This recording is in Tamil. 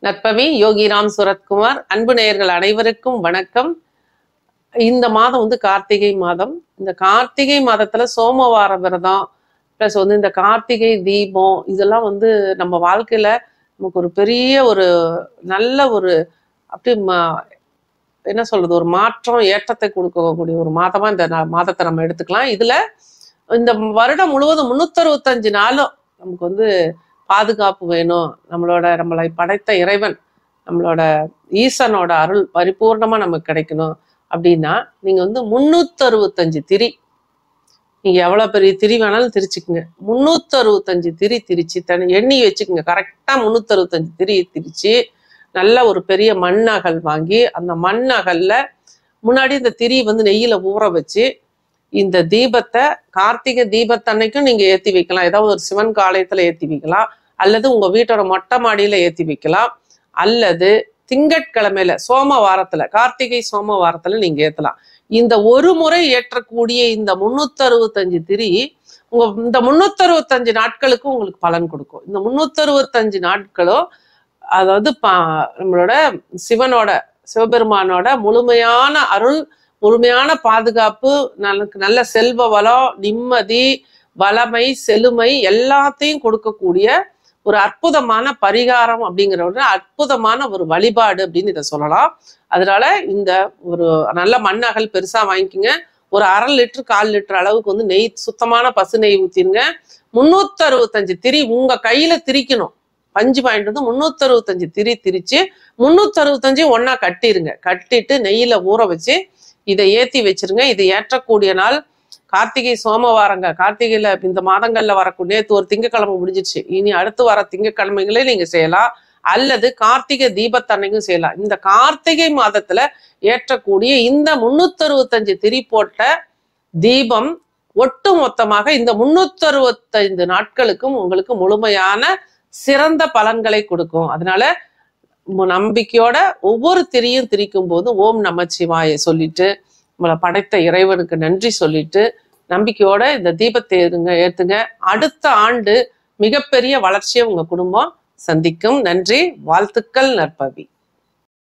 நற்பவி யோகிராம் சுரத்குமார் அன்பு நேயர்கள் அனைவருக்கும் வணக்கம் இந்த மாதம் வந்து கார்த்திகை மாதம் இந்த கார்த்திகை மாதத்துல சோமவார விரதம் ப்ளஸ் வந்து இந்த கார்த்திகை தீபம் இதெல்லாம் வந்து நம்ம வாழ்க்கையில நமக்கு ஒரு பெரிய ஒரு நல்ல ஒரு அப்படி ம- என்ன சொல்றது ஒரு மாற்றம் ஏற்றத்தை கொடுக்கக்கூடிய ஒரு மாதமா இந்த நா- மாதத்தை நம்ம எடுத்துக்கலாம் இதுல இந்த வருடம் முழுவதும் முன்னூத்தறுபத்தஞ்சு நாளும் நமக்கு வந்து பாதுகாப்பு வேணும் நம்மளோட நம்மளை படைத்த இறைவன் நம்மளோட ஈசனோட அருள் பரிபூர்ணமா நமக்கு கிடைக்கணும் அப்படின்னா நீங்க வந்து முன்னூத்தறுபத்தஞ்சு திரி நீங்க எவ்வளவு பெரிய திரி வேணாலும் திரிச்சுக்குங்க முன்னூத்தறுபத்தஞ்சு திரி திரிச்சு தனி எண்ணி வச்சுக்கோங்க கரெக்டா முன்னூத்தறுபத்தஞ்சு திரி திரிச்சு நல்ல ஒரு பெரிய மண்ணகல் வாங்கி அந்த மண்ணகல்ல முன்னாடி இந்த திரி வந்து நெய்யில ஊற வச்சு இந்த தீபத்தை கார்த்திகை தீபத்தன்னைக்கும் நீங்க ஏத்தி வைக்கலாம் ஏதாவது ஒரு சிவன் காலயத்துல ஏத்தி வைக்கலாம் அல்லது உங்க வீட்டோட மொட்டை மாடியில ஏத்தி வைக்கலாம் அல்லது திங்கட்கிழமையில சோமவாரத்துல கார்த்திகை சோமவாரத்துல நீங்க ஏத்தலாம் இந்த ஒரு முறை ஏற்றக்கூடிய இந்த முன்னூத்தறுபத்தஞ்சு திரி உங்க இந்த முன்னூத்தறுபத்தஞ்சு நாட்களுக்கு உங்களுக்கு பலன் கொடுக்கும் இந்த முன்னூத்தறுபத்தஞ்சு நாட்களும் அதாவது பா- நம்மளோட சிவனோட சிவபெருமானோட முழுமையான அருள் முழுமையான பாதுகாப்பு நமக்கு நல்ல செல்வ வளம் நிம்மதி வளமை செழுமை எல்லாத்தையும் கொடுக்கக்கூடிய ஒரு அற்புதமான பரிகாரம் அப்படிங்கிற ஒரு அற்புதமான ஒரு வழிபாடு அப்படின்னு இதை சொல்லலாம் அதனால இந்த ஒரு நல்ல மண்ணகல் பெருசா வாங்கிக்கோங்க ஒரு அரை லிட்டர் கால் லிட்டர் அளவுக்கு வந்து நெய் சுத்தமான பசு நெய் ஊத்திருங்க முன்னூத்தி அறுபத்தஞ்சு திரி உங்க கையில திரிக்கணும் பஞ்சு வாங்கிட்டு வந்து முன்னூத்தி அறுபத்தஞ்சு திரி திரிச்சு முன்னூத்தி அறுபத்தஞ்சு ஒன்னா கட்டிருங்க கட்டிட்டு நெய்யில ஊற வச்சு இதை ஏத்தி வச்சிருங்க இது ஏற்றக்கூடிய நாள் கார்த்திகை சோமவாரங்க கார்த்திகையில இந்த மாதங்கள்ல வரக்கூடிய நேத்து ஒரு திங்கக்கிழமை முடிஞ்சிச்சு இனி அடுத்து வர திங்கக்கிழமைகளே நீங்க செய்யலாம் அல்லது கார்த்திகை தீபத்தன்னைக்கும் செய்யலாம் இந்த கார்த்திகை மாதத்துல ஏற்றக்கூடிய இந்த முன்னூத்தறுபத்தஞ்சு திரி போட்ட தீபம் ஒட்டு மொத்தமாக இந்த முன்னூத்தறுபத்தைந்து நாட்களுக்கும் உங்களுக்கு முழுமையான சிறந்த பலன்களை கொடுக்கும் அதனால மு- நம்பிக்கையோட ஒவ்வொரு திரியும் திரிக்கும் போது ஓம் நமச்சிவாய சொல்லிட்டு நம்மளை படைத்த இறைவனுக்கு நன்றி சொல்லிட்டு நம்பிக்கையோட இந்த தீபத்தை ஏறுங்க ஏத்துங்க அடுத்த ஆண்டு மிகப்பெரிய வளர்ச்சியை உங்க குடும்பம் சந்திக்கும் நன்றி வாழ்த்துக்கள் நற்பவி